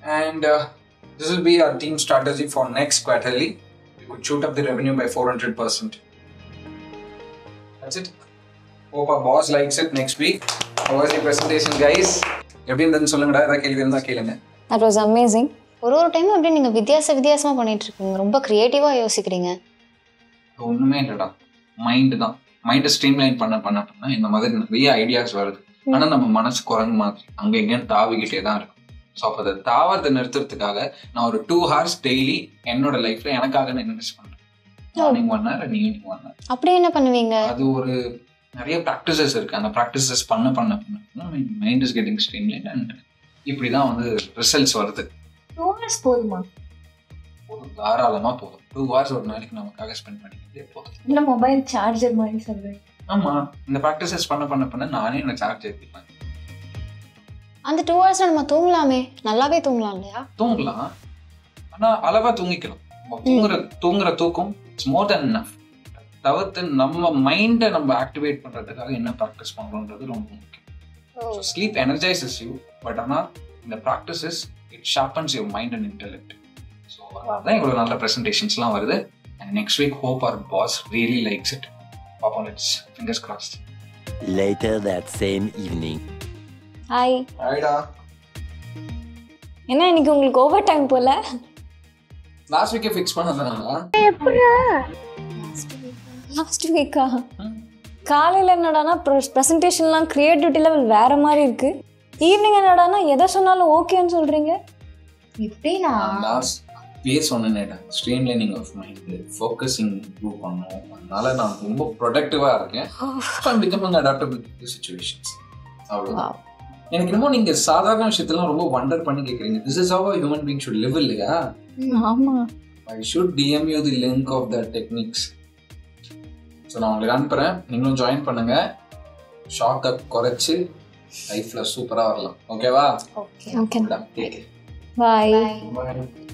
And uh, this will be our team strategy for next quarterly. We could shoot up the revenue by 400%. That's it. Hope our boss likes it next week. How was the presentation, guys? எப்படி இருந்ததுன்னு சொல்லுங்கடா ஏதாவது கேள்வி இருந்தா கேளுங்க that was amazing ஒரு ஒரு டைமும் அப்படியே நீங்கள் வித்தியாச வித்தியாசமாக பண்ணிட்டு இருக்கீங்க ரொம்ப க்ரியேட்டிவாக யோசிக்கிறீங்க ஒண்ணுமே இல்லடா மைண்ட் தான் மைண்டை ஸ்ட்ரீம்லைன் பண்ண பண்ண பண்ண இந்த மாதிரி நிறைய ஐடியாஸ் வருது ஆனா நம்ம மனசு குரங்கு மாதிரி அங்க எங்கேயும் தாவிக்கிட்டே தான் இருக்கும் ஸோ அப்போ அதை தாவத்தை நிறுத்துறதுக்காக நான் ஒரு டூ ஹவர்ஸ் டெய்லி என்னோட லைஃப்ல எனக்காக நான் இன்வெஸ்ட் பண்றேன் morning one hour and evening one hour அப்படி என்ன பண்ணுவீங்க அது ஒரு நிறைய ப்ராக்டிசஸ் இருக்கு அந்த ப்ராக்டிசஸ் பண்ண பண்ண பண்ண mind is getting streamline and இப்படி தான் வந்து ரிசல்ட்ஸ் வருது டூ ஹவர்ஸ் போதுமா போதும் தாராளமா போதும் டூ ஹவர்ஸ் ஒரு நாளைக்கு நமக்காக ஸ்பெண்ட் பண்ணிக்கிட்டே போதும் இல்லை மொபைல் சார்ஜர் மாதிரி சொல்கிறேன் ஆமா இந்த ப்ராக்டிசஸ் பண்ண பண்ண பண்ண நானே என்ன சார்ஜ் ஏற்றிப்பேன் அந்த டூ ஹவர்ஸில் நம்ம தூங்கலாமே நல்லாவே தூங்கலாம் இல்லையா தூங்கலாம் ஆனா அளவா தூங்கிக்கலாம் நம்ம தூங்குற தூங்குற தூக்கம் இட்ஸ் மோர் தென் enough தவிர்த்து நம்ம மைண்டை நம்ம ஆக்டிவேட் பண்றதுக்காக என்ன ப்ராக்டிஸ் பண்றோன்றது ரொம்ப முக்கியம் ஸ்லீப் எனர்ஜைசஸ் யூ பட் ஆனா இந்த practices it sharpens your mind and intellect so அதான் இவ்வளோ நல்ல ப்ரெசன்டேஷன்ஸ்லாம் வருது and next week hope our boss really likes it பாப்போம் it's fingers crossed Later that same evening. Hi ஆயிடா என்ன இன்னைக்கு உங்களுக்கு ஓவர் டைம் போல லாஸ்ட் வீக்கே ஃபிக்ஸ் பண்ணதானா லாஸ்ட் வீக்கா காலையில் என்னடானா ப்ரெசன்டேஷன்லாம் க்ரியேட்டிவிட்டி லெவல் வேற மாதிரி இருக்கு ஈவினிங் என்னடானா எதை சொன்னாலும் ஓகேன்னு சொல்றீங்க எப்படின்னா லாஸ்ட் பேர் சொன்னேன்டா streamlining of mind focusing improve பண்ணணும் அதனால நான் ரொம்ப ப்ரொடக்டிவாக இருக்கேன் I'm becoming adaptable to situations அவ்வளோ எனக்கு என்னமோ நீங்க சாதாரண விஷயத்தெல்லாம் ரொம்ப வண்டர் பண்ணி கேட்குறீங்க this is how human being should live இல்லையா ஆமா I should DM you the link of the techniques so நான் உங்களுக்கு அனுப்புகிறேன் நீங்களும் ஜாயின் பண்ணுங்க ஷாக்கை குறைச்சு லைஃப்ல சூப்பராக வரலாம் ஓகேவா ஓகே டேக் பாய் Bye.